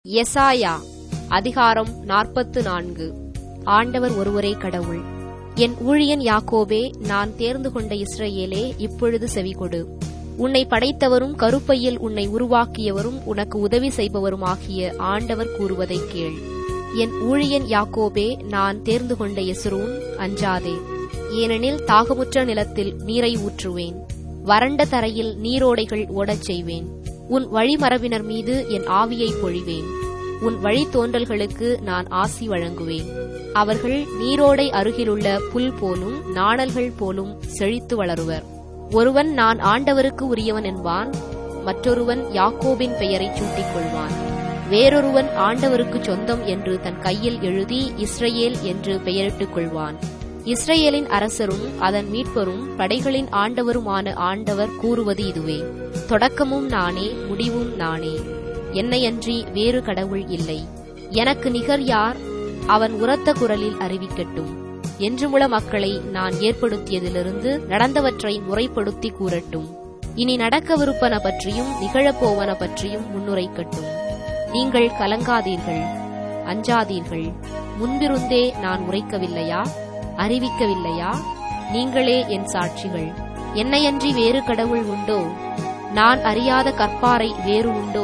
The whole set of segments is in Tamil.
எசாயா அதிகாரம் நாற்பத்து நான்கு ஆண்டவர் ஒருவரே கடவுள் என் ஊழியன் யாக்கோபே நான் தேர்ந்து கொண்ட இஸ்ரவேலே இப்பொழுது செவிகொடு உன்னை படைத்தவரும் கருப்பையில் உன்னை உருவாக்கியவரும் உனக்கு உதவி செய்பவருமாகிய ஆண்டவர் கூறுவதைக் கேள் என் ஊழியன் யாக்கோபே நான் தேர்ந்து கொண்ட எசுரூன் அஞ்சாதே ஏனெனில் தாகமுற்ற நிலத்தில் நீரை ஊற்றுவேன் வறண்ட தரையில் நீரோடைகள் ஓடச் செய்வேன் உன் வழிமரபினர் மீது என் ஆவியை பொழிவேன் உன் வழித்தோன்றல்களுக்கு நான் ஆசி வழங்குவேன் அவர்கள் நீரோடை அருகிலுள்ள புல் போலும் நாணல்கள் போலும் செழித்து வளருவர் ஒருவன் நான் ஆண்டவருக்கு உரியவன் என்பான் மற்றொருவன் யாக்கோபின் பெயரைச் சூட்டிக் கொள்வான் வேறொருவன் ஆண்டவருக்கு சொந்தம் என்று தன் கையில் எழுதி இஸ்ரவேல் என்று பெயரிட்டுக் கொள்வான் இஸ்ரேலின் அரசரும் அதன் மீட்பரும் படைகளின் ஆண்டவருமான ஆண்டவர் கூறுவது இதுவே தொடக்கமும் நானே முடிவும் நானே என்னையன்றி வேறு கடவுள் இல்லை எனக்கு நிகர் யார் அவன் உரத்த குரலில் அறிவிக்கட்டும் என்றுமுள்ள மக்களை நான் ஏற்படுத்தியதிலிருந்து நடந்தவற்றை முறைப்படுத்தி கூறட்டும் இனி நடக்கவிருப்பன பற்றியும் நிகழப்போவன பற்றியும் முன்னுரைக்கட்டும் நீங்கள் கலங்காதீர்கள் அஞ்சாதீர்கள் முன்பிருந்தே நான் உரைக்கவில்லையா அறிவிக்கவில்லையா நீங்களே என் சாட்சிகள் என்னையன்றி வேறு கடவுள் உண்டோ நான் அறியாத கற்பாறை வேறு உண்டோ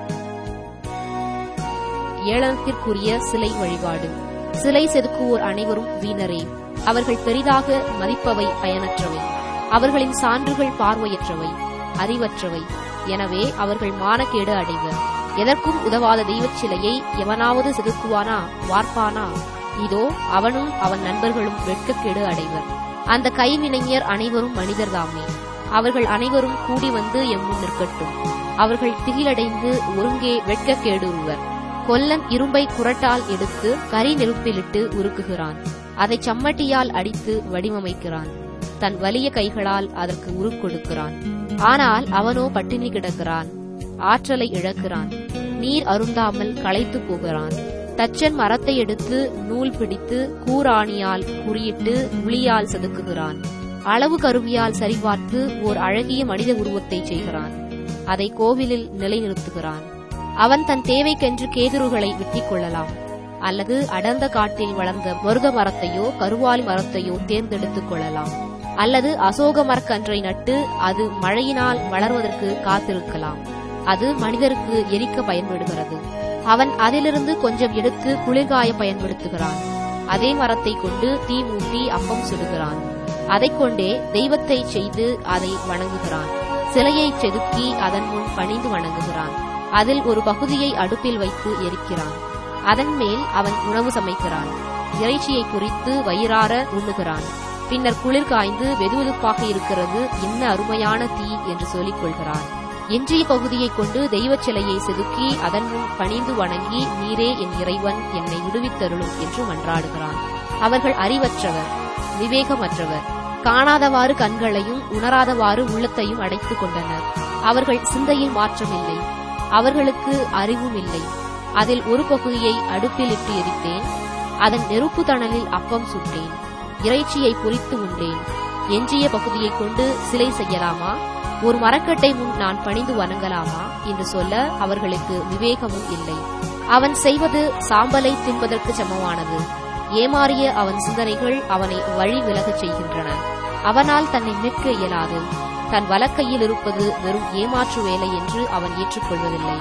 ஏளனத்திற்குரிய சிலை வழிபாடு சிலை செதுக்குவோர் அனைவரும் வீணரே அவர்கள் பெரிதாக மதிப்பவை பயனற்றவை அவர்களின் சான்றுகள் பார்வையற்றவை அறிவற்றவை எனவே அவர்கள் மானக்கேடு அடைவர் எதற்கும் உதவாத தெய்வச் சிலையை எவனாவது செதுக்குவானா வார்ப்பானா இதோ அவனும் அவன் நண்பர்களும் வெட்கக்கேடு அடைவர் அந்த கைவினைஞர் அனைவரும் மனிதர்தாமே அவர்கள் அனைவரும் கூடி வந்து எம்முன் நிற்கட்டும் அவர்கள் திகிலடைந்து ஒருங்கே வெட்கக்கேடுருவர் கொல்லன் இரும்பை குரட்டால் எடுத்து கரி நெருப்பிலிட்டு உருக்குகிறான் அதை சம்மட்டியால் அடித்து வடிவமைக்கிறான் தன் வலிய கைகளால் அதற்கு உருக்கொடுக்கிறான் ஆனால் அவனோ பட்டினி கிடக்கிறான் ஆற்றலை இழக்கிறான் நீர் அருந்தாமல் களைத்து போகிறான் தச்சன் மரத்தை எடுத்து நூல் பிடித்து கூராணியால் குறியிட்டு உளியால் செதுக்குகிறான் அளவு கருவியால் சரிபார்த்து ஓர் அழகிய மனித உருவத்தை செய்கிறான் அதை கோவிலில் நிலைநிறுத்துகிறான் அவன் தன் தேவைக்கென்று கேதுருகளை வெட்டிக் கொள்ளலாம் அல்லது அடர்ந்த காட்டில் வளர்ந்த மருத மரத்தையோ கருவாலி மரத்தையோ தேர்ந்தெடுத்துக் கொள்ளலாம் அல்லது அசோக மரக்கன்றை நட்டு அது மழையினால் வளர்வதற்கு காத்திருக்கலாம் அது மனிதருக்கு எரிக்க பயன்படுகிறது அவன் அதிலிருந்து கொஞ்சம் எடுத்து குளிர்காய பயன்படுத்துகிறான் அதே மரத்தை கொண்டு தீ மூட்டி அப்பம் சுடுகிறான் அதைக் கொண்டே தெய்வத்தை செய்து அதை வணங்குகிறான் சிலையை செதுக்கி அதன் முன் பணிந்து வணங்குகிறான் அதில் ஒரு பகுதியை அடுப்பில் வைத்து எரிக்கிறான் அதன் மேல் அவன் உணவு சமைக்கிறான் இறைச்சியை குறித்து வயிறார உண்ணுகிறான் பின்னர் குளிர் காய்ந்து வெதுவெதுப்பாக இருக்கிறது என்ன அருமையான தீ என்று சொல்லிக் கொள்கிறான் எஞ்சிய பகுதியை கொண்டு தெய்வச் சிலையை செதுக்கி அதன் முன் பணிந்து வணங்கி நீரே என் இறைவன் என்னை விடுவித்தருளும் என்று மன்றாடுகிறான் அவர்கள் அறிவற்றவர் விவேகமற்றவர் காணாதவாறு கண்களையும் உணராதவாறு உள்ளத்தையும் அடைத்துக் கொண்டனர் அவர்கள் சிந்தையில் மாற்றமில்லை அவர்களுக்கு அறிவும் இல்லை அதில் ஒரு பகுதியை அடுப்பில் இட்டு எரித்தேன் அதன் நெருப்பு தணலில் அப்பம் சுட்டேன் இறைச்சியை பொறித்து உண்டேன் எஞ்சிய பகுதியை கொண்டு சிலை செய்யலாமா ஒரு மரக்கட்டை முன் நான் பணிந்து வணங்கலாமா என்று சொல்ல அவர்களுக்கு விவேகமும் இல்லை அவன் செய்வது சாம்பலை தின்பதற்கு சமமானது ஏமாறிய அவன் சிந்தனைகள் அவனை வழி விலகச் செய்கின்றன அவனால் தன்னை மீட்க இயலாது தன் வலக்கையில் இருப்பது வெறும் ஏமாற்று வேலை என்று அவன் ஏற்றுக்கொள்வதில்லை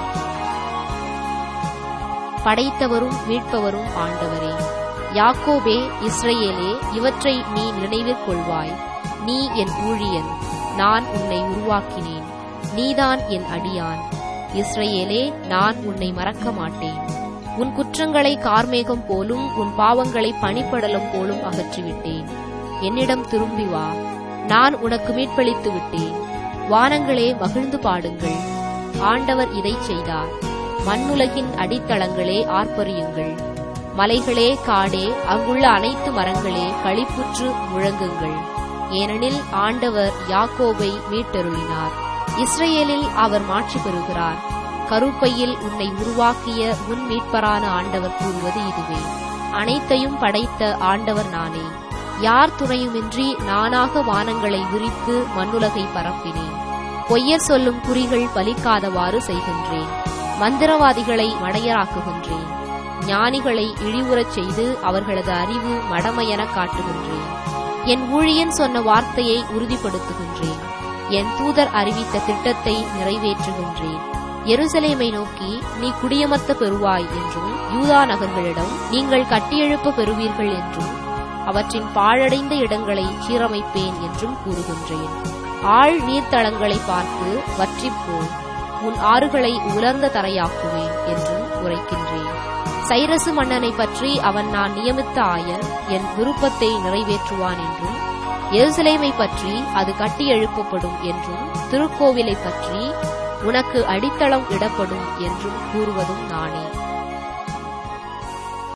படைத்தவரும் மீட்பவரும் ஆண்டவரே யாக்கோபே இஸ்ரேலே இவற்றை நீ நினைவில் கொள்வாய் நீ என் ஊழியன் நான் உன்னை உருவாக்கினேன் நீதான் என் அடியான் இஸ்ரேலே நான் உன்னை மறக்க மாட்டேன் உன் குற்றங்களை கார்மேகம் போலும் உன் பாவங்களை பனிப்படலம் போலும் அகற்றிவிட்டேன் என்னிடம் திரும்பி வா நான் உனக்கு மீட்பளித்து விட்டேன் வானங்களே மகிழ்ந்து பாடுங்கள் ஆண்டவர் இதை செய்தார் மண்ணுலகின் அடித்தளங்களே ஆர்ப்பரியுங்கள் மலைகளே காடே அங்குள்ள அனைத்து மரங்களே களிப்புற்று முழங்குங்கள் ஏனெனில் ஆண்டவர் யாக்கோபை மீட்டருளினார் இஸ்ரேலில் அவர் மாட்சி பெறுகிறார் கருப்பையில் உன்னை உருவாக்கிய உன் மீட்பரான ஆண்டவர் கூறுவது இதுவே அனைத்தையும் படைத்த ஆண்டவர் நானே யார் துணையுமின்றி நானாக வானங்களை விரித்து மண்ணுலகை பரப்பினேன் பொய்யர் சொல்லும் குறிகள் பலிக்காதவாறு செய்கின்றேன் மந்திரவாதிகளை மடையராக்குகின்றேன் ஞானிகளை இழிவுறச் செய்து அவர்களது அறிவு மடமையென காட்டுகின்றேன் என் ஊழியன் சொன்ன வார்த்தையை உறுதிப்படுத்துகின்றேன் என் தூதர் அறிவித்த திட்டத்தை நிறைவேற்றுகின்றேன் எருசலேமை நோக்கி நீ குடியமர்த்த பெறுவாய் என்றும் யூதா நகர்களிடம் நீங்கள் கட்டியெழுப்ப பெறுவீர்கள் என்றும் அவற்றின் பாழடைந்த இடங்களை சீரமைப்பேன் என்றும் கூறுகின்றேன் ஆழ் நீர்த்தளங்களை பார்த்து வற்றிப்போ உன் ஆறுகளை உலர்ந்த தரையாக்குவேன் என்றும் உரைக்கின்றேன் சைரசு மன்னனை பற்றி அவன் நான் நியமித்த ஆயன் என் விருப்பத்தை நிறைவேற்றுவான் என்றும் எருசலேமை பற்றி அது கட்டி எழுப்பப்படும் என்றும் திருக்கோவிலை பற்றி உனக்கு அடித்தளம் இடப்படும் என்றும் கூறுவதும் நானே